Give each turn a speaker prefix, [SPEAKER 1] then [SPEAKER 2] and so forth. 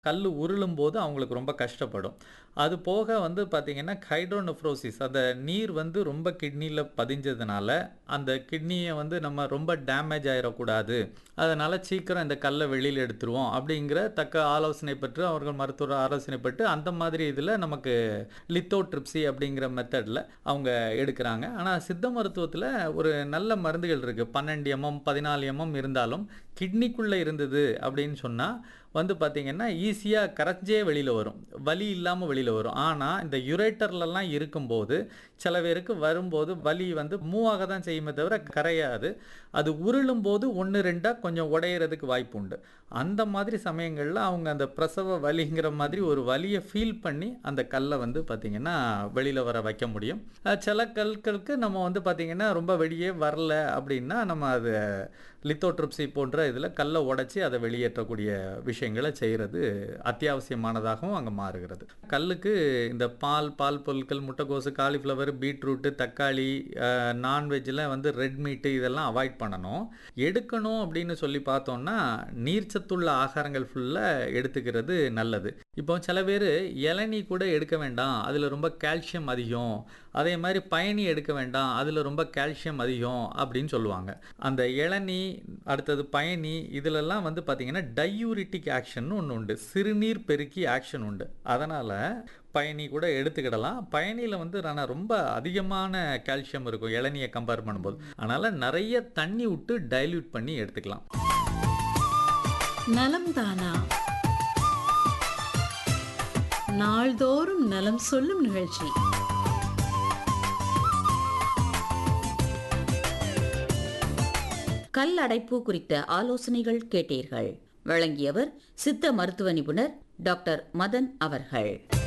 [SPEAKER 1] கல் உருளும்போது அவங்களுக்கு ரொம்ப கஷ்டப்படும். அது போக வந்து பார்த்தீங்கன்னா, ஹைட்ரோநெஃப்ரோசிஸ் அந்த நீர் வந்து ரொம்ப கிட்னில பதிஞ்சதுனால, அந்த கிட்னிய வந்து நம்ம ரொம்ப டேமேஜ் ஆயிறக்கூடாது. அதனால சீக்கிரம் இந்த கல்ல வெளியில எடுத்துருவோம். அப்படிங்கிற தக்க ஆலோசனை பெற்று, அவர்கள் மருத்துவர் ஆலோசனை பெற்று, அந்த மாதிரி இதில நமக்கு லித்தோட்ரிப்சி அப்படிங்கிற மெத்தட்ல அவங்க எடுக்குறாங்க. ஆனா சித்த மருத்துவத்தில ஒரு நல்ல மருந்துகள் இருக்கு. 12 எம்.எம், 14 எம்.எம் இருந்தாலும், கிட்னிக்குள்ள இருந்தது அப்படின்னு சொன்னா, வந்து பார்த்தீங்கன்னா, ஈஸியா கரைஞ்சே வெளியில வரும். வலி இல்லாம வெளியில வரும். ஆனா, இந்த யுரேட்டர்லலாம் இருக்கும்போது, சில பேருக்கு வரும்போது வலி வந்து மூவ் ஆக தான் செய்யுமே தவிர கரையாது. அது உருளும்போது 1, 2ஆ கொஞ்சம் உடையறதுக்கு வாய்ப்பு உண்டு. அந்த மாதிரி சமயங்கள்ல அவங்க அந்த பிரசவ வலிங்கிற மாதிரி ஒரு வலிய ஃபீல் பண்ணி, அந்த கல்ல வந்து பார்த்தீங்கன்னா, வெளியில வர வைக்க முடியும். அ சில கற்களுக்கு நம்ம வந்து பார்த்தீங்கன்னா, ரொம்ப வெளியே வரல அப்படின்னா, நம்ம அத லித்தோட்ரிப்சி போன்ற இதில கல்ல உடைச்சு அத வெளியேற்றக்கூடிய விஷயங்கள செய்றது அத்தியாவசியமானதாகவும் அங்க மாறுகிறது. கல்லுக்கு இந்த பால், பால் பொருட்கள், முட்டைக்கோசு, காலிஃப்ளவர், பீட்ரூட், தக்காளி, அ நான்வெஜ்ல வந்து ரெட் மீட் இதெல்லாம் அவாய்ட் பண்ணணும். எடுக்கணும் அப்படின்னு சொல்லி பார்த்தோம்னா, நீர்ச்சத்துள்ள ஆகாரங்கள் ஃபுல்லா எடுத்துக்கிறது நல்லது. இப்போ சில பேரு இளநீ கூட எடுக்க வேண்டாம். அதில ரொம்ப கால்சியம் அதிகம். அதே மாரி பயணி எடுக்க வேண்டாம். அதில ரொம்ப கால்சியம் அதிகம் அப்படின்னு சொல்லுவாங்க. அந்த இளநீ, அடுத்தது பயணி இதிலெல்லாம் வந்து பார்த்தீங்கன்னா, டையூரிட்டிக் ஆக்ஷன்னு ஒண்ணு உண்டு. சிறுநீர் பெருக்கி ஆக்ஷன் உண்டு. அதனால பயணி கூட எடுத்துக்கிடலாம். பயணியில வந்து ஆனா ரொம்ப அதிகமான கால்சியம் இருக்கும். இளநீய கம்பேர் பண்ணும்போது. அதனால நெறைய தண்ணி விட்டு டைல்யூட் பண்ணி எடுத்துக்கலாம்.
[SPEAKER 2] நலம் தானா நாள்தோறும் நலம் சொல்லும் நிகழ்ச்சி
[SPEAKER 3] கல் அடைப்பு குறித்த ஆலோசனைகள் கேட்டீர்கள் வழங்கியவர் சித்த மருத்துவ நிபுணர் டாக்டர் மதன் அவர்கள்